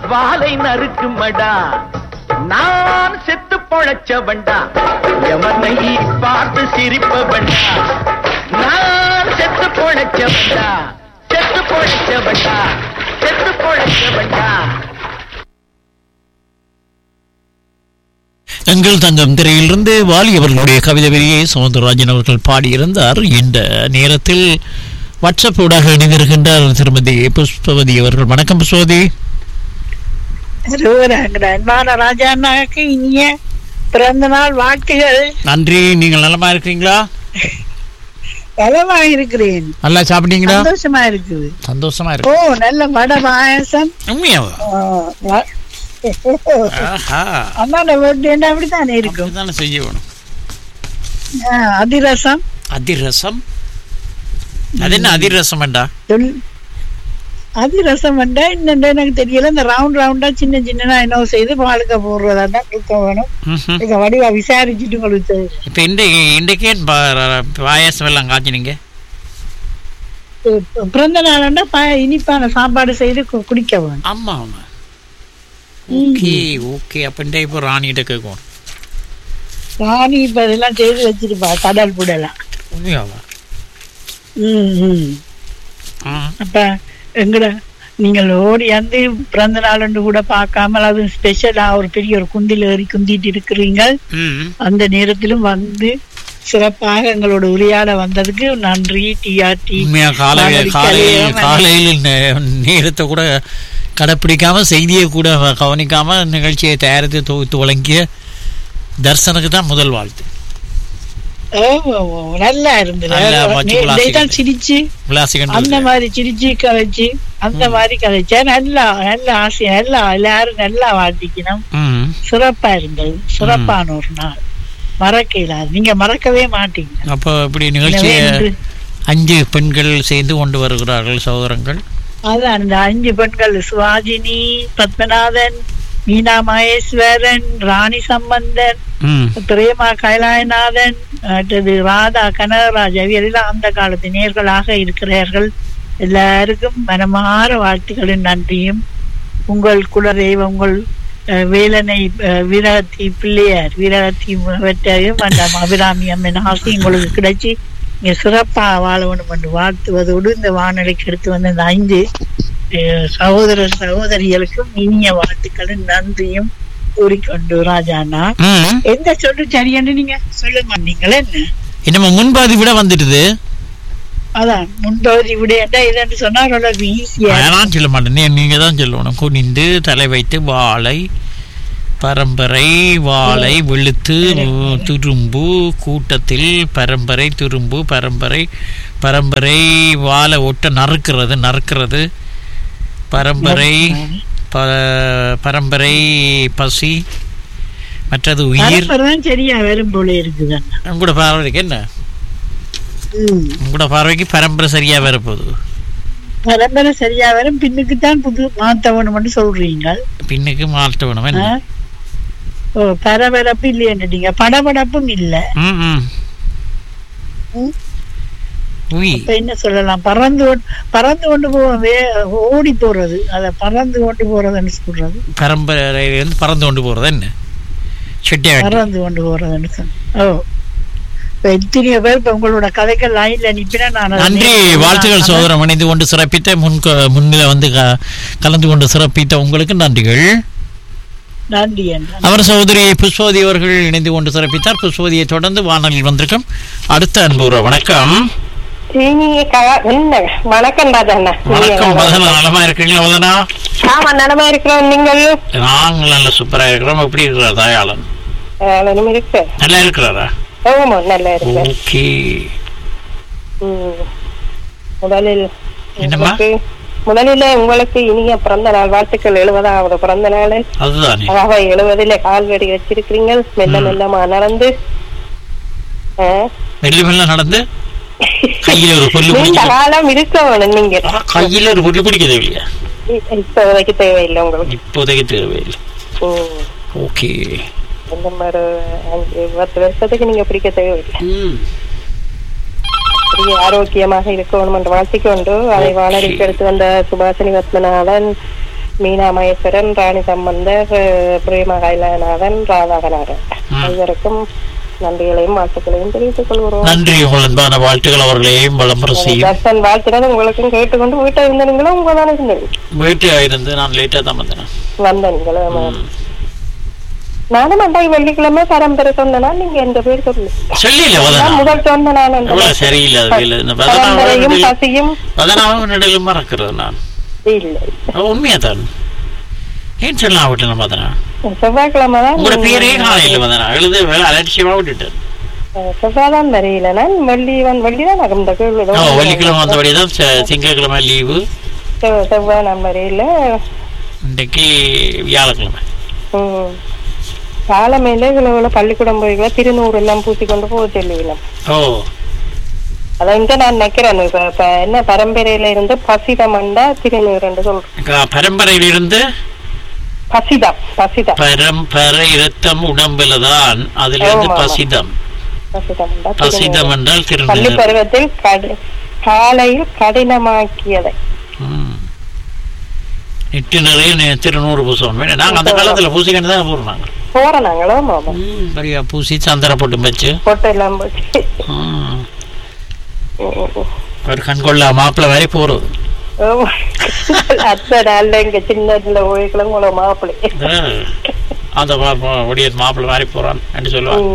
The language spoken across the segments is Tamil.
வாலை நறுக்குமடா நான் செத்து பொழைச்சவன்டா எவனை பார்த்து சிரிப்பவன்டா நான் செத்து பொழைச்சவன்டா செத்து பொழைச்சவன்டா செத்து பொழைச்சவன்டா எங்கள் தங்கம் திரையிலிருந்து வாலி அவர்களுடைய கவிதை வரியை சவுந்தரராஜன் அவர்கள் பாடியிருந்தார் இந்த நேரத்தில் வாட்ஸ்அப் ஊடாக இணைந்திருக்கின்றார் திருமதி புஷ்பவதி அவர்கள் வணக்கம் புஷ்பவதி அருவராங்கடா. அன்பான ராஜா அண்ணாவுக்கு இனிய பிறந்த நாள் வாழ்த்துகள் நன்றி நீங்கள் நலமா இருக்கிறீங்களா பலமா இருக்கிறேன் நல்லா சாப்பிட்டீங்களா சந்தோஷமா இருக்குது சந்தோஷமா ஓ இருக்கு நல்ல வடை பாயசம் உண்மையாவா ஆ, வ- ஆஹா அண்ணாட வீட்டு அப்படித்தானே இருக்கும் அப்படித்தானே செய்ய வேணும் ஆ, அதிரசம் அதிரசம் அது என்ன அதிரசம் வேண்டா சொல் அதிரசம் வந்தா இன்னும் எனக்கு தெரியல இந்த ரவுண்ட் ரவுண்டா சின்ன சின்னதா என்ன செய்து பாலுக்க போடுறதா தான் கொடுக்க வேணும் ம்ஹும். இங்க வடிவா விசாரிச்சுட்டு கொடுத்து இப்ப இந்த இன்றைக்கே பாயாசம் எல்லாம் காய்ச்சினீங்க பிறந்த நாள்னா ப- இனிப்பான சாப்பாடு செய்து கு- குடிக்க வேணும் ஆமா ஆமா ஓகே ஓகே அப்ப இந்த இப்போ ராணிகிட்ட கேட்கும் ராணி இப்ப இதெல்லாம் செய்து வச்சிருப்பா கடல் புடலாம் உண்மையாவா ம் ம் ஆ அப்ப எங்கட நீங்கள் ஓடி வந்து பிறந்த நாள் கூட பார்க்காமல் அது ஸ்பெஷலா ஒரு பெரிய ஒரு குந்தில் ஏறி குந்திட்டு இருக்கிறீங்க ம் அந்த நேரத்திலும் வந்து சிறப்பாக எங்களோட உரையாட வந்ததுக்கு நன்றி டிஆர்டி உண்மையா காலையில் காலையில் காலையில் நே- நேரத்தை கூட கடைப்பிடிக்காம செய்தியை கூட கவனிக்காம நிகழ்ச்சியை தயாரித்து தொகுத்து வழங்கிய தர்சனுக்கு தான் முதல் வாழ்த்து நல்லா இருந்தது நல்லா வச்சு நே- விளாசிக்கிட்டு. இதைத்தான் சிரிச்சு விளாசி அந்த கண்டு மாதிரி சிரிச்சு கதைச்சு அந்த மாதிரி கதைச்சா நல்லா நல்ல ஆசை நல்லா எல்லாரும் நல்லா வாழ்த்திக்கணும் ம் சிறப்பா இருந்தது சிறப்பான ஒரு நாள் மறக்க இயலாது நீங்க மறக்கவே மாட்டீங்க அப்போ இப்படி நிகழ்ச்சியை எனவே இன்று- அஞ்சு பெண்கள் செய்து கொண்டு வருகிறார்கள் சகோதரங்கள் அதான் அந்த அஞ்சு பெண்கள் சுவாஜினி பத்மநாதன் மீனா மகேஸ்வரன் ராணி சம்பந்தன் ம் பிரேமா கைலாயநாதன் அடுத்தது ராதா கனகராஜ் எல்லாம் அந்த காலத்து நேர்களாக இருக்கிறார்கள் எல்லாருக்கும் மனமாற வாழ்த்துக்களின் நன்றியும் உங்கள் குலதெய்வம் உங்கள் அஹ், வேலனை அஹ், வீரகத்தி பிள்ளையார் வீரகத்தி வெற்றையும் அந்த அபிராமி அம்மன் ஆசை உங்களுக்கு கிடைச்சி இங்க சிறப்பா வாழ வேண்டும் என்று வாழ்த்துவதோடு இந்த வானொலிக்கு எடுத்து வந்த இந்த ஐந்து அஹ், சகோதர சகோதரிகளுக்கும் இனிய வாழ்த்துக்களின் நன்றியும் கூறிக்கொண்டு ராஜாண்ணா ம் எந்த சொல்லு சரியன்னு நீங்க சொல்ல மாட்டீங்களே என்ன என்னமோ முன்பாதி விட வந்துடுது அதான் முன்பகுதி விடையாண்டா இதுன்னு சொன்னா ரொம்ப ஈஸியா நான் சொல்ல மாட்டேன் நீ- நீங்க தான் சொல்லணும் குனிந்து தலை வைத்து வாழை பரம்பரை வாழை வெளுத்து துரும்பு கூட்டத்தில் பரம்பரை துரும்பு பரம்பரை பரம்பரை வாழை ஒட்ட நறுக்கிறது நறுக்கிறது பரம்பரை ப- பரம்பரை பசி மற்றது உயிர் தான் சரியா வரும் போல இருக்குது அண்ணா. உங்களோட பார்வைக்கு என்ன ம். உங்களோட பார்வைக்கு பரம்பரை சரியா வரப்போகுது பரம்பரை சரியா வரும் பின்னுக்கு தான் புது மாத்த வேணும்னு சொல்றீங்க பின்னுக்கு மாற்ற வேணும் ஆ? என்ன ஓ பரபரப்பு இல்லைன்னுட்டீங்க படபடப்பும் இல்ல ம் ம் ம். உய் இப்ப என்ன சொல்லலாம் பறந்து கொண்டு- பறந்து கொண்டு போ வே- ஓடி போறது அத பறந்து கொண்டு போறதுன்னு சொல்றது பரம்பரையிலிருந்து பறந்து கொண்டு போறது என்ன செட்டியா பறந்து கொண்டு போறதுன்னு சொன்ன ஓ இப்ப எத்தனையோ பேர் இப்ப உங்களோட கதைகள் லைன்ல அனுப்பினா நான் அதை நன்றி நேர்ல வாழ்த்துக்கள் நான் சோதரம் இணைந்து கொண்டு சிறப்பித்த முன் முன்னில வந்து க- கலந்து கொண்டு சிறப்பித்த உங்களுக்கு நன்றிகள் நன்றி அண்ணா அவர் சகோதரி புஷ்பவதி அவர்கள் இணைந்து கொண்டு சிறப்பித்தார் புஷ்பவதியை தொடர்ந்து வானொலியில் வந்திருக்கும் அடுத்த அன்புற வணக்கம் சீனிய க- என்ன வணக்கம் ராஜண்ணா வணக்கம் வதனா நலமா இருக்கீங்களா வதனா ஆமா நலமா இருக்கிறோம் நீங்கள் நாங்கள் நல்ல சூப்பரா இருக்கிறோம் எப்படி இருக்கிறார் தயாளன் நலனும் இருக்கு நல்லா இருக்கிறாரா ஆமா நல்லா இருக்கு ஓகே ம். முதலில் என்னம்மா? உங்களுக்கு- முதலில் உங்களுக்கு இனிய பிறந்த நாள் வாழ்த்துக்கள் எழுபதாவது பிறந்த நாள் அதுதானே அழகா எழுபதுல கால்வடி வச்சிருக்கிறீங்க மெல்ல மெல்லமா நடந்து ஆ. மெல்ல மெல்ல நடந்து கையில ஒரு புல்லு நீண்ட பிடிக்க காலம் இருக்க வேணும் நீங்க ஆ, கையில ஒரு புல்லு பிடிக்க தேவையில்லையா இப்போதைக்கு தேவையில்லை உங்களுக்கு இப்போதைக்கு தேவையில்லை ம். ஓகே இந்த மாதிரி அஞ்சு பத்து வருஷத்துக்கு நீங்க பிடிக்க தேவையில்லை அப்படியே ஆரோக்கியமாக இருக்கணும் என்று வாழ்த்திக்கொண்டு அதை வானொலிக்கு எடுத்து வந்த சுபாஷினி பத்மநாதன் மீனா மகேஸ்வரன் ராணி சம்பந்தர் அஹ், பிரேம கைலாநாதன் ராதாகநாதன் ம். ஐவருக்கும் நன்றிகளையும் வாழ்த்துக்களையும் தெரிவித்துக் கொள்கிறோம் நன்றி உங்கள் அன்பான வாழ்த்துக்கள் அவர்களையும் விளம்பரம் செய்யும் தர்சன் வாழ்த்துறது உங்களுக்கும் கேட்டுக்கொண்டு வீட்டை இருந்தீங்களும் உங்க தானே இருந்தீங்க வீட்டில் இருந்து நான் லேட்டாக தான் வந்தேன் வந்த நீங்களும் நானும் அண்டாய் வெள்ளிக்கிழமை பரம்பரை சொன்னா நீங்க எந்த பேர் சொல்லு சொல்லியில நான் வதனா முதல் சொன்ன நான் எவ்வளவு சரியில்லை அது இல்லை. இந்த பரம்பரையும் வதனாவும் பசியும் வதனாவும் நடுவில் மறக்கிறது நான் இல்லை உண்மையா தான் ஏன் சொல்லலாம் விட்டு வதனா செவ்வாய்க்கிழமை தான் உங்களோட பேரே காலையில் வதனா எழுத வேலை அலட்சியமா விட்டுட்டேன் செவ்வாய் தான் தெரியல நான் வெள்ளி வந்து வெள்ளி தான் எனக்கு இந்த கேள்வி ஓ வெள்ளிக்கிழமை வந்தபடி தான் செ- திங்கட்கிழமை லீவு செவ்- செவ்வாய் நான் வரையில இன்றைக்கு வியாழக்கிழமை ம். காலமேல இவ்வளவு பள்ளிக்கூடம் போய்களா திருநூறு எல்லாம் பூசி கொண்டு போக சொல்லுவினோம் ஓ அதான் இங்க நான் நிக்கிறேன் இப்ப இப்ப என்ன பரம்பரையில இருந்து பசிதமண்டா திருநூறுன்னு சொல்றேன் க- பரம்பரையிலிருந்து பசிதம் பசிதம் பரம்பரை இரத்தம் உடம்புல தான் அதிலிருந்து ஆமா, ஆமா. பசிதம் பசிதமண்டா பசிதம் என்றால் பள்ளி திருநீர் பருவத்தில் கடி- காலையில் கடினமாக்கியதை ம். நெட்டு நிறைய நெ- திருநூறு பூசம் வேணும் நாங்கள் அந்த காலத்துல பூசிக்கிட்டு தான் போடுறாங்க போற நாங்களும் ஆமா சரியா பூசி சந்தன போட்டு வச்சு பொட்டு எல்லாம் போச்சு ம். ம், ம், ம். ஒரு கண்கொள்ளா மாப்பிள்ளை வரை போறது ஆமா. அத்தை நாள்ல இங்க சின்னதுல ஓய்க்கலாம் உங்களோட மாப்பிள்ளை அஹ், அந்த ஒடிய மாப்பிள்ளை மாதிரி போறான் என்று சொல்லுவாங்க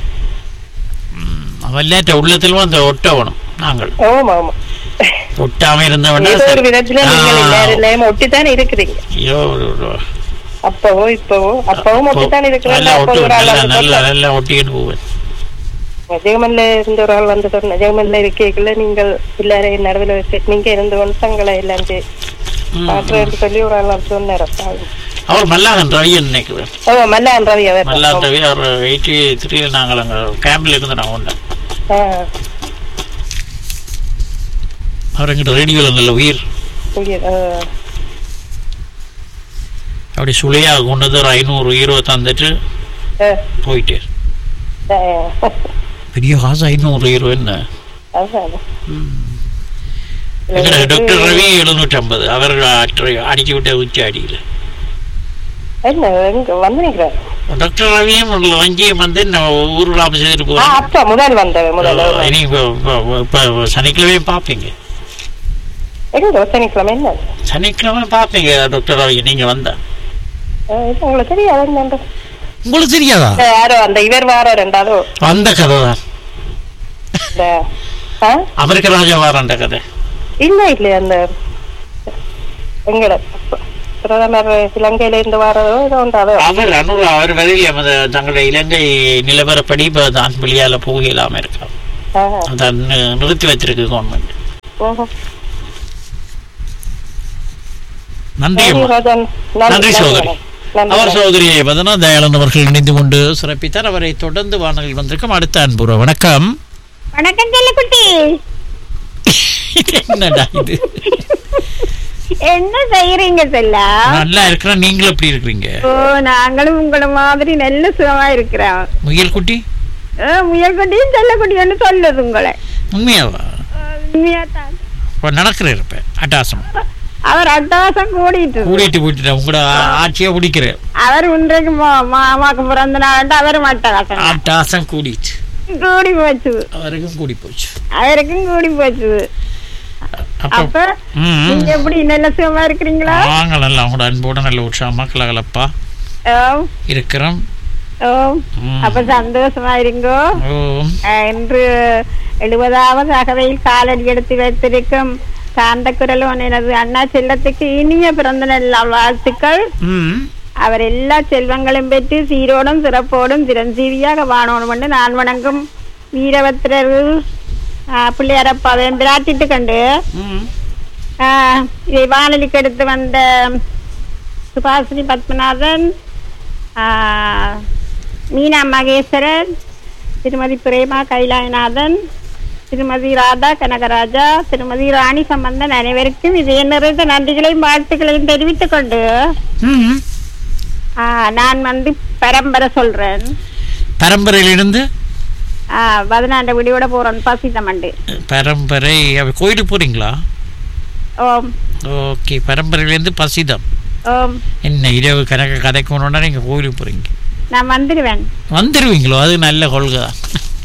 ம். விளையாட்ட உள்ளத்திலும் அந்த ஒட்ட வேணும் நாங்கள் ஆமா ஆமா ஒட்டாம இருந்தவனா ஏதோ ஒரு விதத்துல நீங்கள் எல்லாரும் ஒட்டித்தானே இருக்கிறீங்க ஐயோ ஒரு- ஒரு- அப்பவோ இப்பவோ அப்பவும் ஒட்டித்தானே இருக்கிறாங்க நல்லா அப்போ ஒட்டு ஒரு ஆள் நல்லா வந்து நல்லா சொன்னார். நல்லா ஒட்டிக்கிட்டு போவேன் ஜெகமன்ல இருந்த ஒரு ஆள் வந்து சொன்ன ஜெகமன்ல இருக்கீங்கள நீங்கள் எல்லாரையும் நடுவில் வச்சு நீங்க இருந்து கொண்டு தங்களை எல்லாம் ம். பாக்குறேன்னு சொல்லி ஒரு ஆள் வந்து சொன்னார் அப்பா. அவர் மல்லாகன் ரவியன் நினைக்கிறேன் ஓ மல்லான் ரவி அவர் மல்லாகன் ரவி அவர் எயிட்டி த்ரீல நாங்கள் அங்கே கேம்பில் இருந்து நான் உண்டேன் ஆ, அவர் எங்கிட்ட ரேடியோவில் நல்ல உயிர் புரியுது. ஆ. அப்படி சுழியாக கொண்டு வந்து ஒரு ஐநூறு ஹீரோ தந்துட்டு ஆ, போயிட்டே ஆ. பெரிய காசு ஐநூறு ஹீரோ என்ன அதான். எங்கட டாக்டர் ரவி எழுநூற்றி ஐம்பது அவர் அற்ற- அடிச்சு விட்ட உச்சி அடியில் என்ன எங்க வந்து நிக்கிறார் டாக்டர் ரவியும் ஒரு வங்கியம் வந்து நான் ஊருலாம் செய்துட்டு ஆ, போகிறேன் அப்பா முதல் வந்தவர் முதல்ல இனி இப்போ இப்போ- இப்போ சனிக்கிழமையும் பார்ப்பீங்க எங்க சனிக்கிழமை என்ன சனிக்கிழமை பார்ப்பீங்க டாக்டர் ரவி நீங்க வந்தா ஆ, இது உங்களுக்கு தெரியாது என்னண்டு? உங்களுக்கு தெரியாதா இந்த யாரோ அந்த இவர் வாரோ ரெண்டாவது அந்த கதை தான் இந்த ஆ? அமெரிக்க ராஜா வார அந்த கதை இல்ல இல்ல அந்த எங்கட பிரதமர் இலங்கையில இருந்து வாரதோ ஏதோ உண்டு அதோ அவர் அனுர அவர் வரையில் எமது தங்களுடைய இலங்கை நிலவரப்படி இப்போ தான் வெளியால போக இல்லாம இருக்கான் ஆ, அதை நி- நிறுத்தி வச்சிருக்கு கவர்மெண்ட் ஓஹோ. நன்றி சரி, அம்மா ராஜன். நன்றி சகோதரி நன்றி. அவர் சகோதரியை பதனா தயாளன் அவர்கள் இணைந்து கொண்டு சிறப்பித்தார் அவரை தொடர்ந்து வானொலியில் வந்திருக்கும் அடுத்த அன்புற வணக்கம் வணக்கம் செல்லக்குட்டி என்னடா இது என்ன செய்யறீங்க செல்லா நல்லா இருக்கிறேன் நீங்களும் எப்படி இருக்கிறீங்க ஓ நாங்களும் உங்கள மாதிரி நல்ல சுகமா இருக்கிறோம் முயல் குட்டி ஆ, முயல்குட்டியும் செல்லக்குட்டியும் சொல்லுது உங்களை உண்மையாவா உண்மையாத்தான். இப்போ நடக்கிற இருப்பேன் அட்டாசம் அவர் அட்டவாசம் கூடிட்டு கூட்டிட்டு போயிட்டு உங்களோட ஆ- ஆட்சியை பிடிக்கிறேன் அவர் இன்றைக்கு மா- மாமாக்கு பிறந்த நாள் அவர் மட்டவாசம் அட்டாசம் கூடிச்சு கூடி போச்சு அவருக்கும் கூடி போச்சு அவருக்கும் கூடி போச்சு அப்போ அப்ப ம் நீங்க எப்படி நல்ல சுகமா இருக்கிறீங்களா நாங்க நல்லா உங்களோட அன்போட நல்ல உற்சாகமா கலகலப்பா ஓ இருக்கிறோம் ஓ ம். அப்ப சந்தோஷமா இருங்கோ ஓ அஹ் இன்று எழுபதாவது அகவையில் காலடி எடுத்து வைத்திருக்கும் சாந்த குரலும் எனது அண்ணா செல்லத்துக்கு இனிய பிறந்த நாள் வாழ்த்துக்கள் ம் அவர் எல்லா செல்வங்களும் பெற்று சீரோடும் சிறப்போடும் சிரஞ்சீவியாக வாழணும் என்று நான் வணங்கும் வீரபத்திரர் ஆஹ், பிள்ளையாரப்பாவையும் பிரார்த்திட்டு கண்டு ம் ஆஹ், இதை வானொலிக்கு எடுத்து வந்த சுபாஷினி பத்மநாதன் ஆஹ், மீனா மகேஸ்வரன் திருமதி பிரேமா கைலாயநாதன் திருமதி ராதா கனகராஜா திருமதி ராணி சம்பந்தன் அனைவருக்கும் இதய நிறைந்த நன்றிகளையும் வாழ்த்துக்களையும் தெரிவித்துக் கொண்டு ம் ஆஹ், நான் வந்து பரம்பரை சொல்றேன் பரம்பரையிலிருந்து ஆஹ், பதினாண்டு விடியோட போறேன் பசித்தமண்டு பரம்பரை அப்ப கோயிலுக்கு போறீங்களா ஓம் ஓகே பரம்பரையிலேருந்து பசிதம் ஓம் என்ன இரவு கணக்கு கதைக்கணும்னா நீங்க கோயிலுக்கு போறீங்க நான் வந்துடுவேன் வந்துடுவீங்களோ அது நல்ல கொள்கை தான்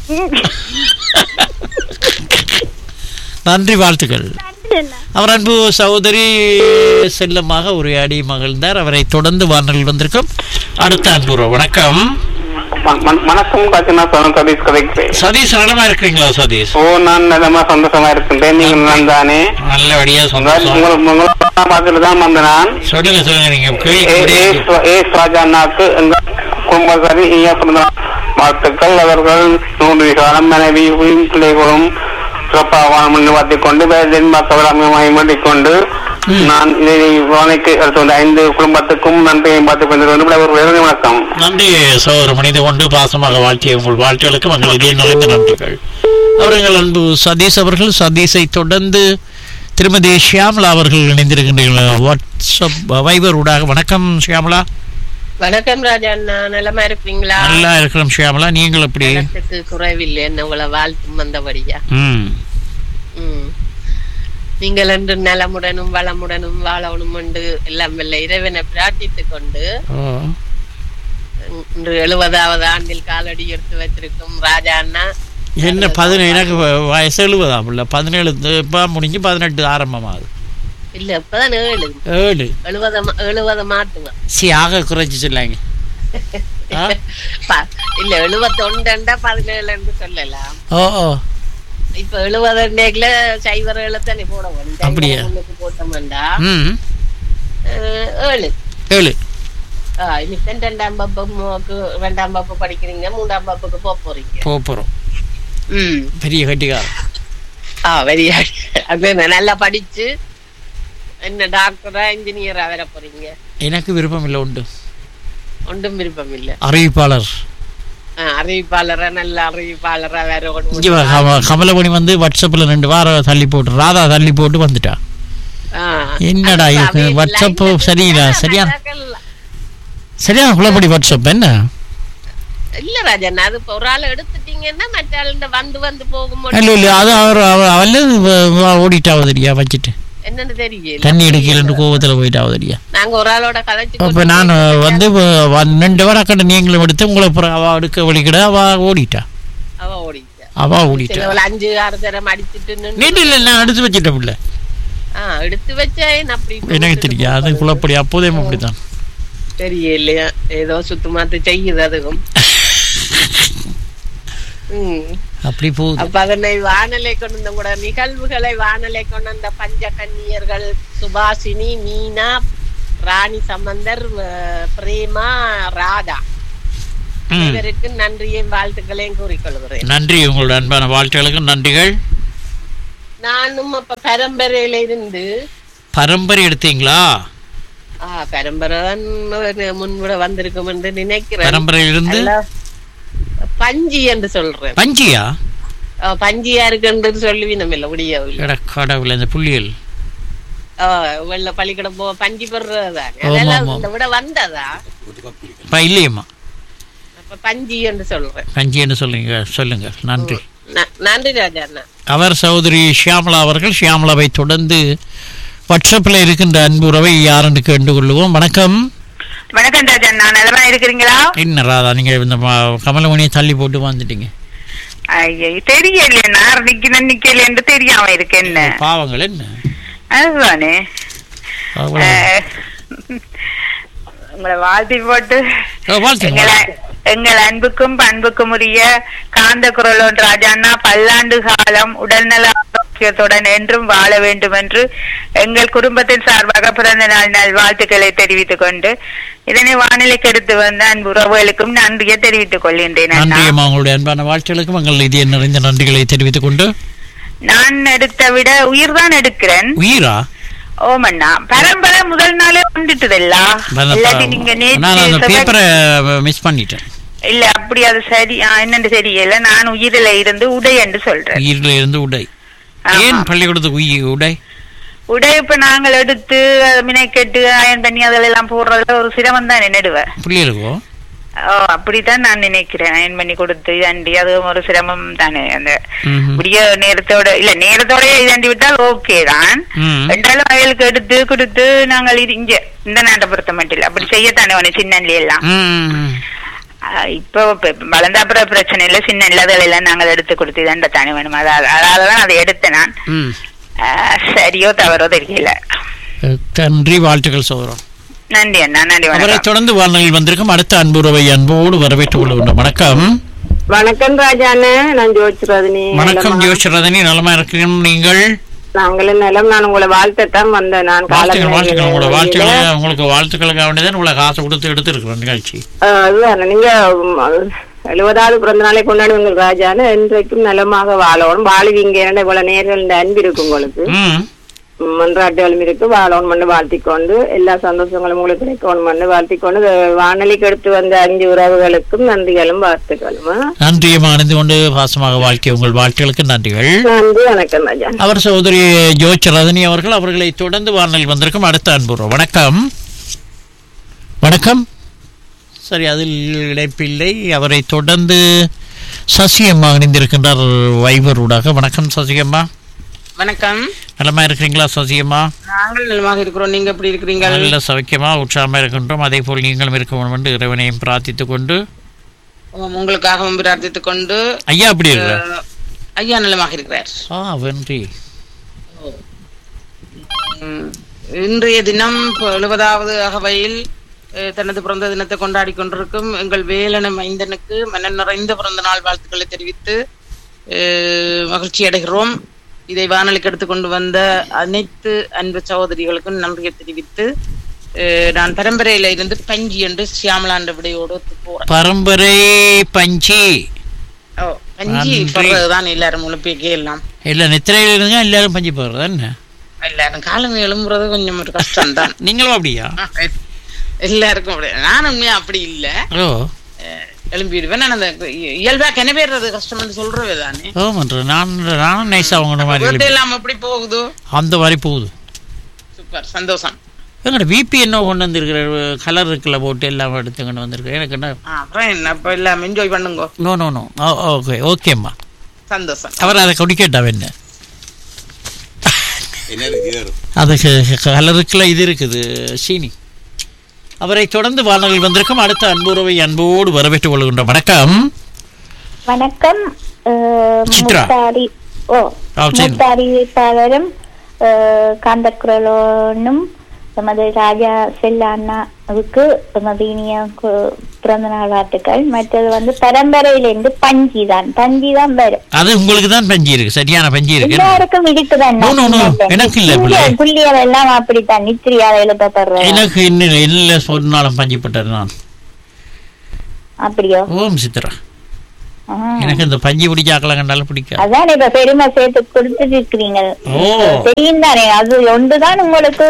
நன்றி வாழ்த்துக்கள் அவர் அன்பு சகோதரி செல்லமாக உரையாடி மகிழ்ந்தார் அவரை தொடர்ந்து வானல் வந்திருக்கும் அடுத்த அன்பு உறவு. வணக்கம் வ- வ- வணக்கம் காத்தினா சோழன் சதீஷ் கதைக்கிறேன் சதீஷ் நலமா இருக்கீங்களா சதீஷ் ஓ நான் நலமா சந்தோஷமா இருக்கின்றேன் நீங்கள் நான் தானே நல்லபடியா உங்கள் சந்தோஷம் உங்களை உங்களை பார்த்துட்டு தான் வந்த நான் சொல்லுங்க சொல்லுங்க நீங்க ஏ- கேள்வி ஏ- ஸ்வ- ஏ ராஜா அண்ணாக்கு எங்கள் குடும்பத்தாரி ஈய பிறந்த வாழ்த்துக்கள் அவர்கள் நூறு காலம் மனைவியும் பிள்ளைகளும் சிறப்பாக வாழ வாழ்த்திக் கொண்டு மக்களாக வேண்டிக் கொண்டு நான் இதை வாழைக்கு அடுத்து வந்த ஐந்து குடும்பத்துக்கும் நன்றியை பார்த்துக் கொண்டு ஒரு வேறு வணக்கம் நன்றி சோதர மனித கொண்டு பாசமாக வாழ்த்திய உங்கள் வாழ்த்துகளுக்கு மக்கள் இதே நிறைந்த நன்றிகள் அவர்கள் அன்பு சதீஷ் அவர்கள் சதீஷை தொடர்ந்து திருமதி ஷியாமலா அவர்கள் இணைந்திருக்கின்றீர்கள் வாட்ஸ்அப் வைபர் ஊடாக வணக்கம் ஷியாமலா வணக்கம் ராஜா அண்ணா நலமா இருக்கிறீங்களா நல்லா இருக்கிறோம் ஷியாமலா நீங்கள் எப்படி நலத்துக்கு குறைவில்லை என்ன உங்களை வாழ்த்தும் வந்தபடியா ம் ம். நீங்கள் என்று நலமுடனும் வளமுடனும் வாழணும் என்று எல்லாம் வல்ல இறைவனை பிரார்த்தித்துக் கொண்டு ஓ இன்று எழுபதாவது ஆண்டில் காலடி எடுத்து வச்சிருக்கும் ராஜா அண்ணா என்ன பதினேழு எனக்கு வ- வயசு எழுபதாம் இல்லை பதினேழு இப்போ முடிஞ்சு பதினெட்டு ஆரம்பமாகுது இல்ல இப்பதான் ஏழு ஏழு எழுபத எழுபத மாட்டுவேன் சி ஆக குறைச்சி சொல்லாங்க ஆ? ப- இல்ல எழுபத்தொண்டா பதினேழு என்று சொல்லலாம் ஓ ஓ இப்ப எழுபது அன்னைக்குல சைவர் எழுத்தானே போட வேணும் அப்படியா? சைவர் முன்னுக்கு போட்டோம்டா ம் அஹ், ஏழு ஏழு ஆ, இன்னைக்கு ரெண்டாம் வகுப்புக்கு ரெண்டாம் வகுப்பு படிக்கிறீங்க மூன்றாம் வகுப்புக்கு போக போறீங்க போக போகிறோம் ம் பெரிய கட்டிக்காரன் ஆ வெரி அது நல்லா படிச்சு என்ன டாக்டரா இன்ஜினியரா வர போறீங்க எனக்கு விருப்பம் இல்லை உண்டு ஒன்றும் விருப்பம் இல்ல அறிவிப்பாளர் ஆ, அறிவிப்பாளரா நல்ல அறிவிப்பாளரா வேற இங்க வா, கம- கமலமணி வந்து வாட்ஸ்அப்ல ரெண்டு வாரம் தள்ளி போட்டு ராதா தள்ளி போட்டு வந்துட்டா என்னடா இது? WhatsApp சரியில்லை, சரியான- சரியான குளப்படி வாட்ஸ்அப் என்ன இல்ல ராஜன் அது இப்ப ஒரு ஆள் எடுத்துட்டீங்கன்னா மற்ற ஆளுண்ட வந்து வந்து இல்ல போகும்போது இல்ல அது அவர் அவ- அவல்ல ஓடிட்டாவதுடியா வச்சுட்டு என்னன்னு தெரியல தண்ணி எடுக்கலன்னு கோவத்துல போயிட்டாவதுடியா நாங்க ஒரு ஆளோட கதைச்சு அப்ப நான் வந்து வ- வ- ரெண்டு வாரம் அக்கட நீங்களும் எடுத்து உங்களை அப்புறம் அவ எடுக்க வலிக்கிட அவ ஓடிட்டா அவ ஓடிட்டா அவ ஓடிட்டா சிலவள அஞ்சு ஆறு தரம் அடிச்சிட்டு நின்னு- நீட்டு இல்லை நான் எடுத்து வச்சிட்டேன் பிள்ளை ஆ, எடுத்து வச்சேன் அப்படி இப்படி எனக்கு விட்டுட்டு தெரியும் அது போறது. குளப்படி அப்போதே அப்படித்தான் தெரியலையா ஏதோ சுத்தமாத்து செய்யுது அதுவும் ம். அப்படி போகுது அப்ப அதனை வானலை கொண்டு வந்த கூட நிகழ்வுகளை வானலை கொண்டு வந்த பஞ்ச கன்னியர்கள் சுபாசினி மீனா ராணி சம்பந்தர் அஹ், பிரேமா ராதா ம். இவருக்கு நன்றியையும் வாழ்த்துக்களையும் கூறிக்கொள்கிறேன் நன்றி உங்களோட அன்பான வாழ்த்துகளுக்கும் நன்றிகள் நானும் அப்ப பரம்பரையில இருந்து பரம்பரை எடுத்தீங்களா ஆ பரம்பரை தான் முன்விட வந்திருக்கும் என்று நினைக்கிறேன் பரம்பரையிலிருந்து அல்ல, பஞ்சி என்று சொல்றேன் பஞ்சியா ஆ, பஞ்சியா இருக்குன்றது சொல்லி நம்ம இல்ல முடியவில்லை எட கடவுள் இந்த புள்ளியல் ஆ, வெள்ள பள்ளிக்கூடம் போ பஞ்சி பெறதான் ஆமா, அதெல்லாம் ஆமா. இந்த விட வந்ததா இப்ப இல்லையம்மா அப்ப பஞ்சி என்று சொல்றேன் பஞ்சின்னு சொல்லுங்க சொல்லுங்க நன்றி ந- நன்றி ராஜா அண்ணா அவர் சகோதரி ஷியாமலா அவர்கள் ஷியாமலாவை தொடர்ந்து வாட்ஸ்அப்பில் இருக்கின்ற அன்பு உறவை யாருன்னு கேட்டு கொள்ளுவோம் வணக்கம் வணக்கம் ராஜா நான் நலமா இருக்கிறீங்களா என்ன ராதா நீங்க இந்த ம- கமலமணியை தள்ளி போட்டு வந்துட்டீங்க ஐயே தெரியல நான் நிக்கணும் நிக்கல என்று தெரியாம இருக்கு என்ன பாவங்கள் என்ன அதுதானே அவ்வளவு. அஹ், உங்களை வாழ்த்தி போட்டு ஓ, வாழ்த்துங்க. எங்களை எங்கள் அன்புக்கும் பண்புக்கும் உரிய காந்த குரலோன் ராஜாண்ணா பல்லாண்டு காலம் உடல்நல ஆரோக்கியத்துடன் என்றும் வாழ வேண்டும் என்று எங்கள் குடும்பத்தின் சார்பாக பிறந்த நாள் நாள் வாழ்த்துக்களை தெரிவித்துக் கொண்டு இதனை வானிலைக்கு எடுத்து வந்த அன்பு உறவுகளுக்கும் நன்றியை தெரிவித்துக் கொள்கின்றேன் அண்ணா. நன்றி அம்மா உங்களுடைய அன்பான வாழ்த்துகளுக்கும் எங்கள் இதய நிறைந்த நன்றிகளை தெரிவித்துக் கொண்டு நான் எடுத்த விட உயிர்தான் எடுக்கிறேன் உயிரா ஓமண்ணா பரம்பரை முதல் நாளே வந்துட்டுதல்ல இல்லாட்டி நீங்க நான் அந்த நேற்று பேப்பரை மிஸ் பண்ணிட்டேன் இல்ல அப்படி அது சரி ஆ, என்னன்னு தெரியல நான் உயிரில இருந்து உடை என்று சொல்றேன் உயிரில இருந்து உடை ஆமா. ஏன் பள்ளிக்கூடத்துக்கு உயிர் உடை உடை இப்ப நாங்கள் எடுத்து மினைக்கெட்டு அயன் பண்ணி அதெல்லாம் போடுறதுல ஒரு சிரமம் தான் நெடுவேன் பிள்ளைகளுக்கோ ஓ அப்படித்தான் நான் நினைக்கிறேன் அயன் பண்ணி கொடுத்து இதாண்டி அதுவும் ஒரு சிரமம் தானே அந்த ம்ஹும். விடிய நேரத்தோட இல்ல நேரத்தோட இதாண்டி விட்டால் ஓகே தான் ம். என்றாலும் வயலுக்கு எடுத்து கொடுத்து நாங்கள் இது இங்க இந்த நாட்டை பொறுத்த மட்டும் இல்ல அப்படி செய்யத்தானே ஒண்ணு சின்னன்ல எல்லாம் ம். ஆஹ் இப்போ இப்ப வளர்ந்த அப்புறம் பிரச்சனை இல்ல சின்ன இல்லாதவர்கள் எல்லாம் நாங்கள் எடுத்து கொடுத்து இதாண்ட தானே வேணும் அதாவது அதாலதான் அதை எடுத்தேன் நான் ம். ஆஹ் சரியோ தவறோ தெரியல நன்றி வாழ்த்துக்கள் சோதரம் நன்றி அண்ணா நன்றி அவரை வணக்கம் தொடர்ந்து வாழ்நிலையில் வந்திருக்கும் அடுத்த அன்புறவை அன்போடு வரவேற்றுக் கொள்கின்றோம் வணக்கம் வணக்கம் ராஜாண்ணே நான் ஜோதிரதனி வணக்கம் ஜோஷரதனி நலமா இருக்கிறோம் நீங்கள் நாங்களும் நிலம் நான் உங்களை வாழ்த்தத்தான் வந்தேன் நான் வாழ்த்துக்கள் வாழ்த்துக்கள் உங்களோட காலங்களில் வாழ்த்துக்களை உங்களுக்கு வாழ்த்துக்களுக்காக வேண்டியதான் உங்களை காசு கொடுத்து எடுத்திருக்கிறோம் நிகழ்ச்சி அஹ், அதுதான் நீங்க உம், எழுபதாவது பிறந்த நாளை கொண்டாடுவீங்க ராஜான்னு என்றைக்கும் நலமாக வாழணும் வாழுவீங்க ஏன்னா இவ்வளவு நேரம் இந்த அன்பு இருக்கு உங்களுக்கு ம் மன்றாட்டுகளும் இருக்கு வாழணும் பண்ணு வாழ்த்திக்கொண்டு எல்லா சந்தோஷங்களும் உங்களுக்கு கிடைக்கணும் பண்ணு வாழ்த்திக்கொண்டு இது வானொலிக்கு எடுத்து வந்த அஞ்சு உறவுகளுக்கும் நன்றிகளும் வாழ்த்துக்களும் ஆ? நன்றியும் அணிந்து கொண்டு பாசமாக வாழ்க்கை உங்கள் வாழ்த்துகளுக்கு நன்றிகள் நன்றி வணக்கம் ராஜா அவர் சகோதரி ஜோச் ரதனி அவர்கள் அவர்களை தொடர்ந்து வானலில் வந்திருக்கும் அடுத்த அன்புறோம் வணக்கம் வணக்கம் சரி அதில் இழைப்பில்லை அவரை தொடர்ந்து சசியம்மா இணைந்திருக்கின்றார் வைபரூடாக வணக்கம் சசியம்மா வணக்கம் நலமா இருக்கிறீங்களா சசியம்மா நாங்கள் நலமாக இருக்கிறோம் நீங்க எப்படி இருக்கிறீங்க நல்ல சௌக்கியமா உற்சாகமா இருக்கின்றோம் அதே போல் நீங்களும் இருக்க வேண்டும் என்று இறைவனையும் பிரார்த்தித்துக் கொண்டு உங்களுக்காகவும் பிரார்த்தித்துக் கொண்டு ஐயா அப்படி இருக்கிறார் அஹ், ஐயா நலமாக இருக்கிறார் ஆ வென்றி உம், இன்றைய தினம் இப்ப எழுபதாவது அகவையில் அஹ், தனது பிறந்த தினத்தை கொண்டாடி கொண்டிருக்கும் எங்கள் வேலன மைந்தனுக்கு மன நிறைந்த பிறந்த நாள் வாழ்த்துக்களை தெரிவித்து அஹ், மகிழ்ச்சி அடைகிறோம் இதை வானொலிக்கு எடுத்து கொண்டு வந்த அனைத்து அன்பு சகோதரிகளுக்கும் நன்றியை தெரிவித்து அஹ், நான் பரம்பரையில இருந்து பஞ்சி என்று சியாமலாண்ட விடையோடு ஒத்து போறேன் பரம்பரை பஞ்சி ஓ பஞ்சி நன்றி. சொல்றதுதான் எல்லாரும் முழுப்பிக்கே எல்லாம் இல்ல நித்திரையில் இருந்தா எல்லாரும் பஞ்சு போடுறது என்ன எல்லாரும் காலம் எழும்புறது கொஞ்சம் ஒரு கஷ்டம் தான் நீங்களும் அப்படியா எல்லாருக்கும் அப்படி நான் உண்மையா அப்படி இல்ல ஓ அஹ், எழும்பிடுவேன் நான் அந்த இ- இயல்பா கிணவேறது கஷ்டம்னு சொல்றவே தானே ஓ மன்ற நான் நானும் நைஸா அவங்க மாதிரி birthday இல்லை. எல்லாம் எப்படி போகுது அந்த மாதிரி போகுது சூப்பர் சந்தோஷம் எங்கட விபி என்ன கொண்டு வந்திருக்கிற கலர் இருக்குல்ல போட்டு எல்லாம் எடுத்து கொண்டு வந்திருக்கிறேன் எனக்கு என்ன ஆ, அப்புறம் என்ன அப்ப எல்லாம் என்ஜாய் பண்ணுங்க நோ நோ நோ ஓகே ஓகேம்மா சந்தோஷம் அவர் அதை குடிக்கட்டா என்ன அதுக்கு கலருக்குள்ள இது இருக்குது சீனி அவரை தொடர்ந்து வானொலி வந்திருக்கும் அடுத்த அன்புறவை அன்போடு வரவேற்றுக் கொள்கின்றோம் வணக்கம் வணக்கம் அஹ், சித்ரா. முத்தாரி ஓ ஆ, சரி. முத்தாரி வேட்பாளரும் காந்தக்குரலோனும் எமது ராஜா செல்ல அண்ணாவுக்கு எமது இனிய கு- பிறந்த நாள் வாழ்த்துக்கள் மற்றது வந்து பரம்பரையிலிருந்து பஞ்சி தான் பஞ்சி தான் வரும் அது உங்களுக்கு தான் பஞ்சி இருக்கு சரியான பஞ்சி இருக்கு எல்லாருக்கும் இருக்குதான் No, no, no. எனக்கு இல்ல, பிள்ளை. புள்ளியர் எல்லாம் அப்படித்தான் நித்திரியால எழுதப்படுறது எனக்கு இன்னும் இல்லை சொன்னாலும் பஞ்சிப்பட்டது நான் அப்படியோ ஓம் சித்ரா ஆ. எனக்கு இந்த பஞ்சு பிடிச்சாக்கலாம் கண்டாலும் பிடிக்காது அதான் இப்ப பெருமை சேர்த்து கொடுத்துட்டு இருக்கிறீங்க ஓ. தெரியும் தானே அது ஒன்றுதான் உங்களுக்கு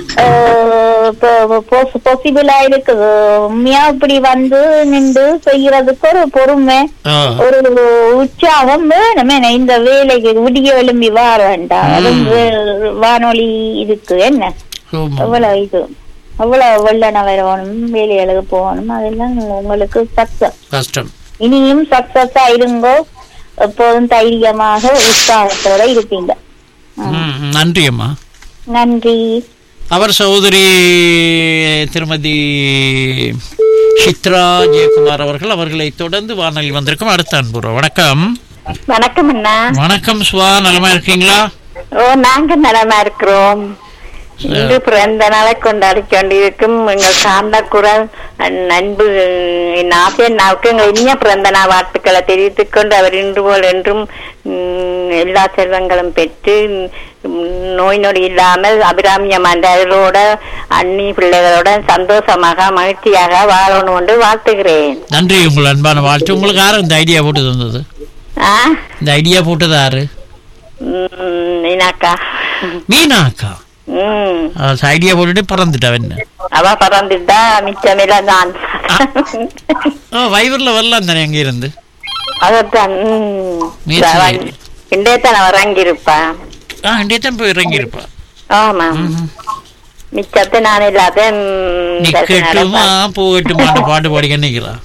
பாசிபிளா இருக்குது உண்மையா இப்படி வந்து நின்று செய்யறதுக்கு ஒரு பொறுமை ஆ. ஒரு உற்சாகம் வேணுமே இந்த வேலைக்கு விடிய எழும்பி வர வேண்டாம் அதுவும் வே- வானொலி இருக்கு என்ன ஆமா. எவ்வளவு இது அவ்வளவு வெள்ளன வரணும் வேலைகளுக்கு போகணும் அதெல்லாம் உங்களுக்கு சக்சஸ் கஷ்டம் இனியும் சக்சஸா இருங்கோ எப்போதும் தைரியமாக உற்சாகத்தோட இருப்பீங்க ம், நன்றி அம்மா நன்றி அவர் சகோதரி திருமதி சித்ரா ஜெயக்குமார் அவர்கள் அவர்களை தொடர்ந்து வானொலி வந்திருக்கும் அடுத்த அன்புறோம் வணக்கம் வணக்கம் அண்ணா வணக்கம் சுவா நலமா இருக்கீங்களா ஓ நாங்க நலமா இருக்கிறோம் இன்று பிறந்த நாளை கொண்டாடி கொண்டிருக்கும் எங்கள் சார்ந்த குரல் அன்பு என் ஆசையன் நாவுக்கு எங்கள் இனிய பிறந்த நாள் வாழ்த்துக்களை தெரிவித்துக் கொண்டு அவர் இன்று போல் என்றும் ம், எல்லா செல்வங்களும் பெற்று ம், நோய் நொடி இல்லாமல் அபிராமிய மண்டலோட அண்ணி பிள்ளைகளோட சந்தோஷமாக மகிழ்ச்சியாக வாழணும் என்று வாழ்த்துகிறேன் நன்றி உங்கள் அன்பான வாழ்த்து உங்களுக்கு யாரும் இந்த ஐடியா போட்டு தந்தது ஆ இந்த ஐடியா போட்டது யாரு ம், இனாக்கா மீனாக்கா ம் ஐடியா போட்டுட்டு பறந்துட்டா என்ன அவ பறந்துட்டா மிச்சமெல்லாம் நான் ஓ வைவர்ல வரலாம் தானே அங்க இருந்து அதான் ம். முயற்சி அவன் செய்யுது. இன்றையத்தான் அவன் இறங்கியிருப்பான் ஆ இன்றைய தான் போய் இறங்கி இருப்பா ஆமா மிச்சத்தை நான் இல்லாத ம், தரிசனம் நிக்கட்டுமா நடப்பான். போகட்டுமா பாட்டு பாடிக்க நிக்கிறா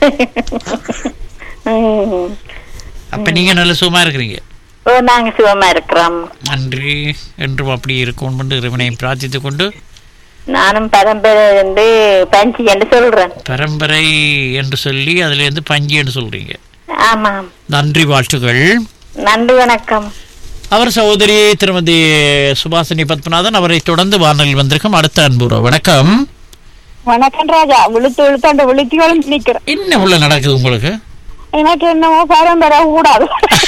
ம். அப்ப நீங்க நல்ல சுகமா இருக்கிறீங்க ஓ நாங்க சுகமா இருக்கிறோம் நன்றி என்றும் அப்படி இருக்கும் என்று இறைவனை பிரார்த்தித்துக் கொண்டு நானும் பரம்பரை வந்து பஞ்சு என்று சொல்றேன் பரம்பரை என்று சொல்லி அதுல இருந்து பஞ்சு என்று சொல்றீங்க ஆமாம் நன்றி வாழ்த்துக்கள் நன்றி வணக்கம் அவர் சகோதரி திருமதி சுபாசினி பத்மநாதன் அவரை தொடர்ந்து வானொலியில் வந்திருக்கும் அடுத்த அன்புறவு வணக்கம் வணக்கம் ராஜா விழுத்து விழுத்து அந்த விழுத்திகளும் நிக்கிறேன் என்ன உள்ள நடக்குது உங்களுக்கு எனக்கு என்னமோ பரம்பரை கூடாது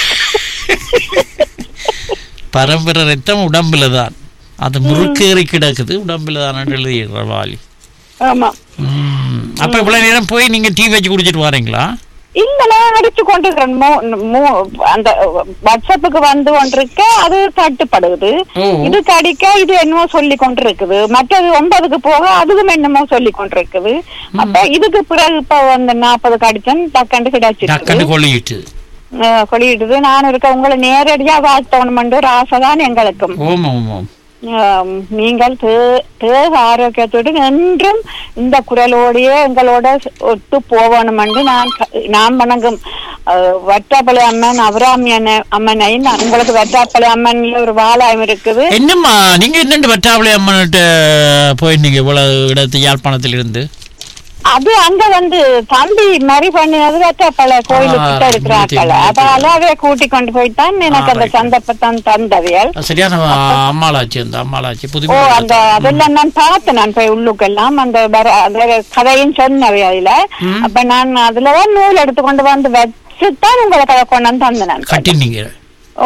பரம்பரை ரத்தம் உடம்புல தான் அது முறுக்கேறி கிடக்குது உடம்புல தான் எழுதிடுற வாலி ஆமா ம். அப்ப இவ்வளவு நேரம் போய் நீங்க டீ வச்சு குடிச்சிட்டு வரீங்களா இல்ல நான் அடிச்சு கொண்டிருக்கிறேன் மோ- மோ- அந்த வாட்ஸ்அப்புக்கு வந்து கொண்டிருக்க அது தட்டுப்படுது ஓ. இது கடிக்க இது என்னமோ சொல்லி கொண்டிருக்குது மற்றது ஒன்பதுக்கு போக அதுவும் என்னமோ சொல்லி கொண்டிருக்குது அப்ப இதுக்கு பிறகு இப்ப வந்து நாற்பது கடிச்சன் டக்கண்டு கிடைச்சிருக்கு டக்குன்னு கொள்ளிட்டு கொள்ளிடுது நான் இருக்க உங்களை நேரடியா வாழ்த்தணுமென்று ஒரு ஆசைதான் எங்களுக்கும் ஓம் ஓம் ஓம் ஆம், நீங்கள் தே- தேக ஆரோக்கியத்தோடு என்றும் இந்த குரலோடையே எங்களோட ஒத்து போகணும் என்று நான் க- நான் வணங்கும் அஹ், வட்டாப்பள்ளி அம்மன் அபிராமி அண்ண- அம்மனை நான் உங்களுக்கு வட்டாப்பள்ளி அம்மன்ல ஒரு வாலாயம் இருக்குது என்னம்மா நீங்க என்னண்டு வட்டாவளி அம்மன்கிட்ட போயிருந்தீங்க இவ்வளவு இடத்து யாழ்ப்பாணத்தில் இருந்து அது அங்க வந்து தம்பி மறி பண்ணினது வட்டாப்பள்ளி கோயிலுக்கிட்ட ஆ, இருக்கிறாக்கள் தெரியும், அதால அவே கூட்டி கொண்டு போய்த்தான் எனக்கு அந்த சந்தர்ப்பத்தான் தந்தவியல் சரியான அம்மாளாச்சி அந்த அம்மாளாச்சி ஓ புதுமை அந்த அதெல்லாம் நான் பார்த்தேன் நான் போய் உள்ளுக்கெல்லாம் அந்த வர- அந்த கதையும் சொன்னவை அதுல அப்ப நான் அதுலதான் நூல் எடுத்து கொண்டு வந்து வச்சுதான் உங்களை கதை கொண்டு வந்து தந்தேன் நான் கட்டினீங்க ஓ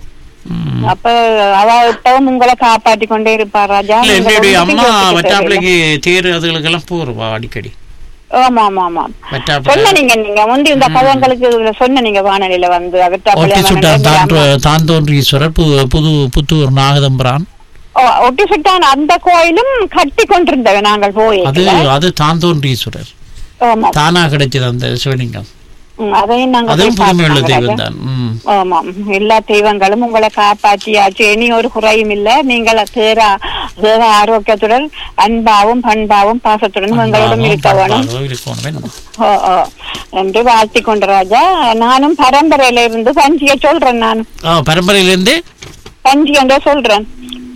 அப்ப அவ இப்பவும் உங்களை காப்பாற்றி கொண்டே இருப்பார் ராஜா இல்ல நீங்கள் என்னுடைய ஒண்ணும் அம்மா யோசிக்க வட்டாப்பிளைக்கு தேர் அதுகளுக்கெல்லாம் போறவா அடிக்கடி தேவையில்லை. ஆமா ஆமா ஆமா வட்டாப்பிளை சொன்ன நீங்க நீங்க முந்தி இந்த கதங்களுக்கு இதுல சொன்ன நீங்க வானொலியில வந்து ஒட்டி சுட்டான் தான் அவர்கிட்ட தான் தோன்றீஸ்வரர் புது புது புத்தூர் நாகதம்பரான் ஒட்டி சுட்டான் அந்த கோயிலும் கட்டி கொண்டிருந்தவ நாங்கள் போய் அது அது தான் தோன்றீஸ்வரர் ஆமா தானா கிடைச்சது அந்த சிவலிங்கம் ம், அதையும் நாங்க அதுவும் போய் புதுமை உள்ள பார்த்தோம் தெய்வம் ராஜா. தான் ம். ஆமாம் எல்லா தெய்வங்களும் உங்களை காப்பாற்றியாச்சு இனி ஒரு குறையும் இல்ல நீங்கள் தேர தேக ஆரோக்கியத்துடன் அன்பாவும் பண்பாவும் பாசத்துடன் உங்களுடன் இருக்க வேணும் அதோ இருக்கணும் என்ன? ஓ, ஓ. என்று வாழ்த்தி கொண்டு ராஜா நானும் பரம்பரையில இருந்து பஞ்சிய சொல்றேன் நான் ஆ பரம்பரையிலிருந்து பஞ்சி என்றே சொல்றேன்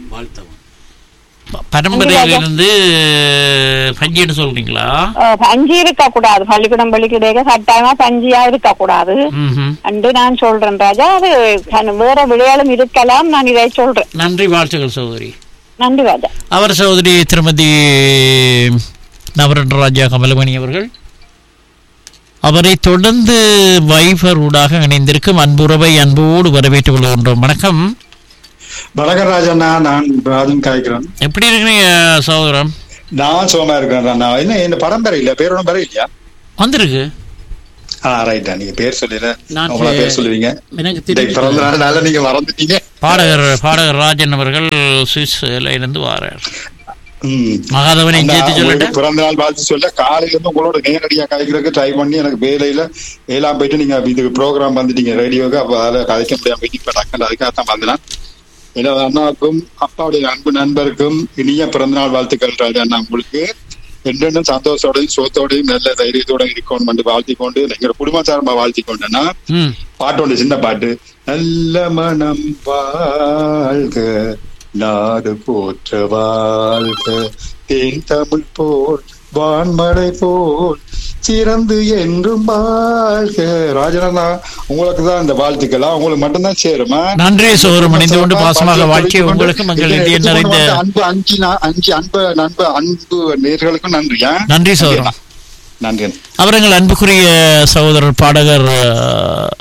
பரம்பரையிலிருந்து பஞ்சின்னு சொல்றீங்களா ஓ, பஞ்சி இருக்க கூடாது பள்ளிக்கூடம் பள்ளிக்கூட கட்டாயமா பஞ்சியா இருக்க கூடாது ம்ஹும். என்று நான் சொல்றேன் ராஜா அது கன- வேற விளையாடும் இருக்கலாம் நான் இதை சொல்றேன் நன்றி வாழ்த்துக்கள் சகோதரி நன்றி ராஜா அவர் சகோதரி திருமதி நவரன் ராஜா கமலமணி அவர்கள் அவரை தொடர்ந்து வைஃபர் ஊடாக இணைந்திருக்கும் அன்புறவை அன்போடு வரவேற்றுக் கொள்கின்றோம் வணக்கம் வணக்கம் ராஜண்ணா நான் ராஜன் காய்க்கிறேன் எப்படி இருக்கிறீங்க சகோதரம் நான் சோமா இருக்கிறேன் நான் என்ன இந்த பரம்பரை இல்ல பேரோட பேர இல்லையா வந்திருக்கு ஆ ரைட்டா நீங்க பேர் சொல்லிடுற நான் உங்களா பேர் சொல்லுவீங்க எனக்கு இந்த தெரியும். பிறந்த நாள்னால நீங்க மறந்துட்டீங்க பாடகர் பாடகர் ராஜன் அவர்கள் சுவிஸ்ல இருந்து வாரார் ம். மகாதவனை அந்த சேர்த்து சொல்லட்டு உங்களுக்கு பிறந்த நாள் வாழ்த்து சொல்ல காலையில இருந்து உங்களோட நேரடியா கதைக்கிறதுக்கு ட்ரை பண்ணி எனக்கு வேலையில எல்லாம் போயிட்டு நீங்க இதுக்கு ப்ரோக்ராம் வந்துட்டீங்க ரேடியோக்கு அப்ப அதில் கதைக்க முடியாம போயிட்டு இப்ப டக்குனு அதுக்காக தான் வந்தேன் எனது அண்ணாவுக்கும் அப்பாவுடைய அன்பு நண்பருக்கும் இனிய பிறந்தநாள் வாழ்த்துக்கள் ராஜா அண்ணா உங்களுக்கு என்றென்னும் சந்தோஷத்தோடையும் சோத்தோடையும் நல்ல தைரியத்தோட இருக்கணும் என்று வாழ்த்தி கொண்டு எங்க குடும்ப சார்பா வாழ்த்தி கொண்டேன்னா ம் பாட்டு ஒன்று சின்ன பாட்டு நல்ல மனம் வாழ்க நாடு போற்ற வாழ்க தேன் தமிழ் போல் வான்மழை போல் சிறந்து என்றும் வாழ்க ராஜனா உங்களுக்கு தான் இந்த வாழ்த்துக்களா உங்களுக்கு மட்டும்தான் சேருமா நன்றி சோதரம் அணிந்து கொண்டு பாசமாக வாழ்க்கை உங்களுக்கு மங்கள் இதை இந்திய எடுத்துக்கொண்டு நிறைந்த வந்த அன்பு அஞ்சு நா- அஞ்சு அன்பு நண்பு அன்பு நேர்களுக்கும் நன்றியா நன்றி சோதரம் நன்றி அவர்கள் அன்புக்குரிய சகோதரர் பாடகர் அஹ்,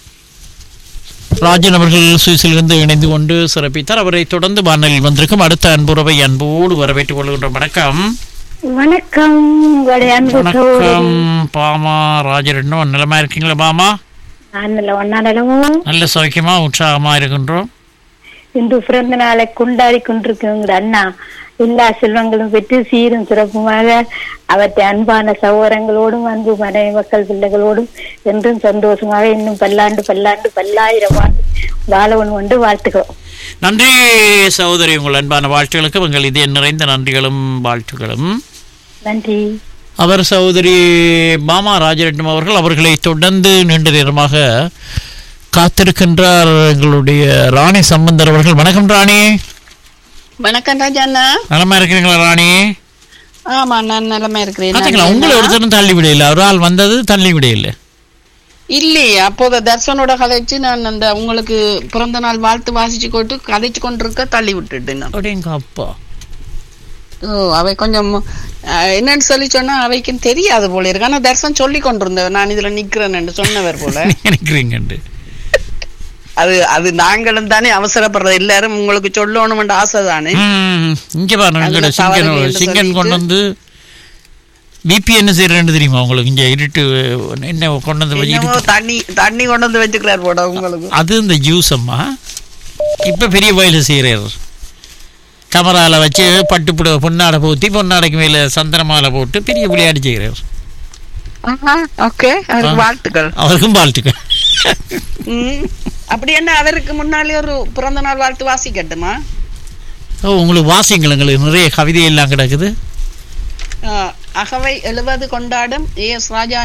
ராஜன் அவர்கள் சுவிஸிலிருந்து இணைந்து கொண்டு சிறப்பித்தார் அவரை தொடர்ந்து வானலில் வந்திருக்கும் அடுத்த அன்புறவை அன்போடு வரவேற்றுக் கொள்கின்றோம் வணக்கம் வணக்கம் உங்களுடைய அன்பு வணக்கம் பாமா ராஜரெட்டும் நிலமா இருக்கீங்களா பாமா நான் நல்ல ஒன்னாடலும் நல்ல சௌக்கியமா உற்சாகமா இருக்கின்றோம் இன்று பிறந்த நாளை கொண்டாடி கொண்டிருக்கிற அண்ணா எல்லா செல்வங்களும் பெற்று சீரும் சிறப்புமாக அவற்றை அன்பான சகோதரங்களோடும் அன்பு மனைவி மக்கள் பிள்ளைகளோடும் என்றும் சந்தோஷமாக இன்னும் பல்லாண்டு பல்லாண்டு பல்லாயிரம் ஆண்டு வாழவன் கொண்டு வாழ்த்துக்கிறோம் நன்றி சகோதரி உங்கள் அன்பான வாழ்த்துகளுக்கு உங்கள் இதய நிறைந்த நன்றிகளும் வாழ்த்துகளும் நன்றி அவர் சகோதரி பாமா ராஜரட்னம் அவர்கள் அவர்களை தொடர்ந்து நீண்ட நேரமாக காத்திருக்கின்றார் எங்களுடைய ராணி சம்பந்தர் அவர்கள் வணக்கம் ராணி வணக்கம் ராஜாண்ணா நலமா இருக்கிறீங்களா ராணி ஆமா நான் நிலைமை இருக்கிறேன் பாத்தீங்களா நான் உங்களை என்ன? ஒருத்தரும் தள்ளி விடையில ஒரு ஆள் வந்தது தள்ளி விடையில இல்லையே அப்போது தர்சனோட கதைச்சு நான் அந்த உங்களுக்கு பிறந்த நாள் வாழ்த்து வாசிச்சு கொண்டு கதைச்சு கொண்டிருக்க தள்ளி விட்டுட்டேன் நான். அப்படிங்க அப்பா ஓ அவை கொஞ்சம் அஹ், என்னன்னு சொல்லி சொன்னா அவைக்கும் தெரியாது போல இருக்கு ஆனா தர்சன் சொல்லி கொண்டிருந்தவர் நான் இதுல நிக்கிறேன்னு சொன்னவர் போல நினைக்கிறீங்கண்டு அது அது நாங்களும் தானே அவசரப்படுறது எல்லாரும் உங்களுக்கு சொல்லணும்னு ஆசை தானே ம், இங்க பாருங்க அதுல எங்கட சிங்கன் தவறு என்று சிங்கன் சொல்லிட்டு- கொண்டு வந்து விபி என்ன செய்யறேன்னு தெரியுமா உங்களுக்கு இங்க இருட்டு என்ன கொண்டு வந்து வச்சு என்னமோ இருட்டு- தண்ணி தண்ணி கொண்டு வந்து வச்சுக்கிறார் போட உங்களுக்கு அது இந்த ஜூஸ் அம்மா இப்ப பெரிய வயல செய்யறாரு கமரால வச்சு பட்டு புட பொன்னாடை போத்தி பொன்னாடைக்கு மேல சந்தன மாலை போட்டு பெரிய விளையாட்டு செய்கிறார் ஓகே அவருக்கு வாழ்த்துக்கள் அவருக்கும் வாழ்த்துக்கள் ம். அப்படி என்ன அவருக்கு முன்னாலே ஒரு பிறந்த நாள் வாழ்த்து வாசிக்கட்டுமா ஓ உங்களுக்கு வாசிங்கள் எங்களுக்கு நிறைய கவிதை எல்லாம் கிடக்குது ஆ, அகவை எழுவது கொண்டாடும் ஏ எஸ் ராஜா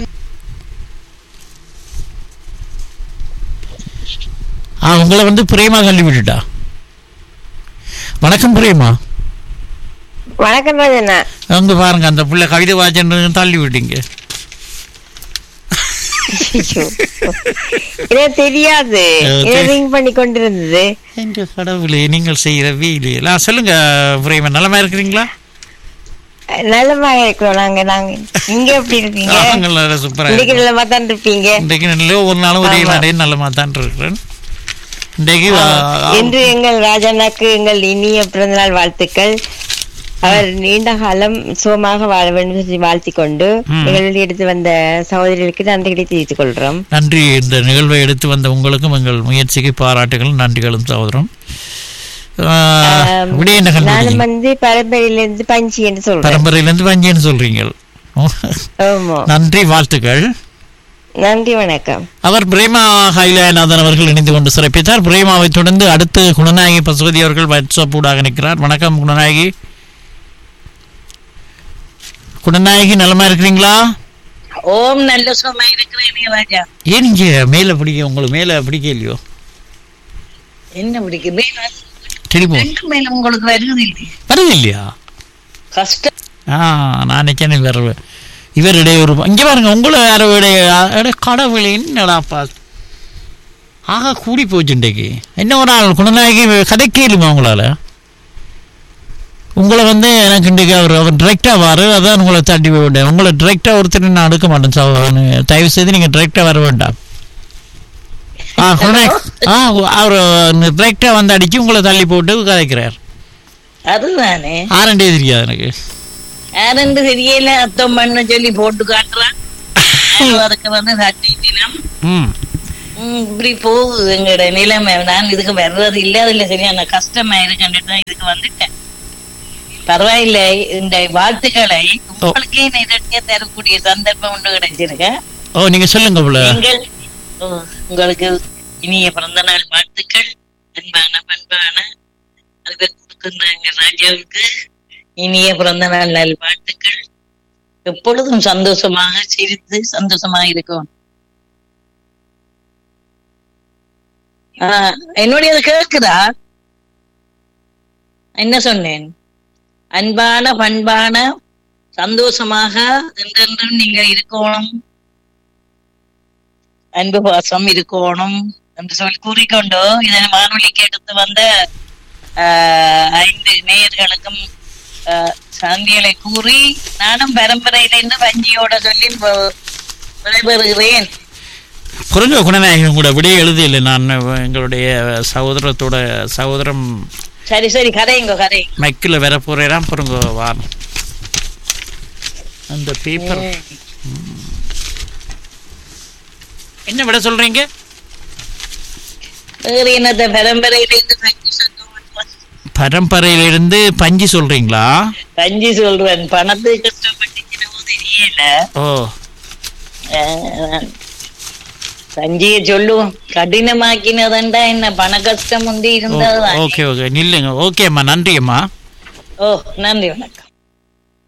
ஆ உங்களை வந்து பிரேமா தள்ளி விட்டுட்டா வணக்கம் பிரேமா வணக்கம் ராஜண்ணா அங்க பாருங்க அந்த புள்ள கவிதை வாச்சன் தள்ளி விட்டீங்க எனக்கு தெரியாது Okay. என்ன ரிங் பண்ணி கொண்டிருந்தது என்ற கடவுளே நீங்கள் செய்யற வீடு சொல்லுங்க பிரேமா நலமா இருக்கிறீங்களா நல்லமாக இருக்கிறோம் நாங்க நாங்க இங்க எப்படி இருக்கீங்க நாங்கள் நல்லா சூப்பரா இன்னைக்கு இருக்கோம். நல்லமா தான் இருப்பீங்க இன்றைக்கு நல்ல ஒரு நாளும் ஒரே ஆமா. மாதிரி நல்லமா தான் இருக்கிறேன் இன்றைக்கு ஆ, ஆ, இன்று எங்கள் ராஜாண்ணாக்கு எங்கள் இனிய பிறந்தநாள் வாழ்த்துக்கள் அவர் நீண்ட காலம் சுகமாக வாழ வேண்டும் என்று வாழ்த்திக் கொண்டு ம். நிகழ்வில் எடுத்து வந்த சகோதரிகளுக்கு நன்றிகளை தெரிவித்துக் கொள்றோம் நன்றி இந்த நிகழ்வை எடுத்து வந்த உங்களுக்கும் எங்கள் முயற்சிக்கு பாராட்டுகளும் நன்றிகளும் சகோதரம் ஆ, விடை என்ன நானும் கண்டுபிடிங்க வந்து பரம்பரையிலிருந்து பஞ்சி என்று சொல்றேன் பரம்பரையிலேருந்து பஞ்சின்னு சொல்றீங்க ஆமா நன்றி வாழ்த்துக்கள் நன்றி வணக்கம் அவர் பிரேமா ஹைலநாதன் அவர்கள் இணைந்து கொண்டு சிறப்பித்தார் பிரேமாவை தொடர்ந்து அடுத்து குணநாயகி பசுபதி அவர்கள் வாட்ஸ்அப் ஊடாக நிற்கிறார் வணக்கம் குணநாயகி குணநாயகி நலமா இருக்கிறீங்களா ஓம் நல்ல சுகமா இருக்கிறேனே ராஜா ஏன் இங்க மேல பிடிக்க உங்களுக்கு மேல பிடிக்க இல்லையோ என்ன பிடிக்கும் டெலிபோன் ரெண்டு மேல உங்களுக்கு வருது இல்லையே வருது இல்லையா கஷ்டம் ஆ நான் நினைச்சேன் வேற இவருடைய ஒரு இங்க பாருங்க உங்களை யாரோடைய அட கடவுளே என்னடாப்பா ஆகா கூடி போச்சு இன்றைக்கு என்ன ஒரு ஆள் குணநாயகி கதை கேளுமா உங்களால உங்களை வந்து எனக்கு இன்றைக்கு அவர் அவர் டிரெக்டாக வாரு அதான் உங்களை தட்டி விட்டேன் உங்களை டிரெக்டாக ஒருத்தர் நான் எடுக்க மாட்டேன் சகோதரன். தயவு செய்து நீங்கள் டிரெக்டாக வர வேண்டாம் ஆ குணநாயக் ஆ அவர் டிரெக்டாக வந்து அடிச்சு உங்களை தள்ளி போட்டு கதைக்கிறார் அதுதானே ஆரண்டே தெரியாது எனக்கு யாருன்னு தெரியல அத்தம் பண்ண சொல்லி போட்டு காட்டுறான் அதுக்கு வந்து சட்டி தினம் ம் ம், இப்படி போகுது எங்கட நிலைமை நான் இதுக்கு வர்றது இல்ல அதுல சரியான கஷ்டமா இருக்குன்னு தான் இதுக்கு வந்துட்டேன் பரவாயில்ல இந்த வாழ்த்துக்களை உங்களுக்கே நேரடியா தரக்கூடிய சந்தர்ப்பம் ஒன்று கிடைச்சிருக்க ஓ நீங்கள் சொல்லுங்க போல நீங்கள் ஓ, உங்களுக்கு இனிய பிறந்த நாள் வாழ்த்துக்கள் அன்பான பண்பான அதுக்கு கொடுக்கின்றாங்க ராஜாவுக்கு இனிய பிறந்த நாள் நல் வாழ்த்துக்கள் எப்பொழுதும் சந்தோஷமாக சிரித்து சந்தோஷமாக இருக்கும் ஆஹ் என்னுடையது கேக்குதா என்ன சொன்னேன் அன்பான பண்பான சந்தோஷமாக என்றென்றும் நீங்க இருக்கணும் அன்பு பாசம் இருக்கணும் என்று சொல்லி கூறிக்கொண்டு இதன் வானொலிக்கு எடுத்து வந்த ஆஹ், ஐந்து நேயர்களுக்கும் ஆஹ், சாந்திகளை கூறி நானும் பரம்பரையிலிருந்து வஞ்சியோட சொல்லி வ- விடைபெறுகிறேன் குறைஞ்ச குணநாயகம் கூட விடையே எழுதியில்லை நான் எங்களுடைய சகோதரத்தோட சகோதரம் சரி சரி கதைங்க கதை மைக்கில் வர போறேன் பாருங்க வாரம் அந்த பேப்பர் என்ன விட சொல்றீங்க வேறு என்னத்த பரம்பரையிலிருந்து வஞ்சி சொன்னோம் பரம்பரையிலிருந்து பஞ்சு சொல்றீங்களா வஞ்சி சொல்றேன் பணத்துக்கு கஷ்டப்பட்டுக்கிறவோ தெரியல ஓ ஆஹ், வஞ்சிய சொல்லுவோம் கடினமாக்கினதண்டா என்ன பண கஷ்டம் வந்து இருந்ததுதான் ஓகே ஓகே நில்லுங்க ஓகே அம்மா நன்றி அம்மா ஓ நன்றி வணக்கம்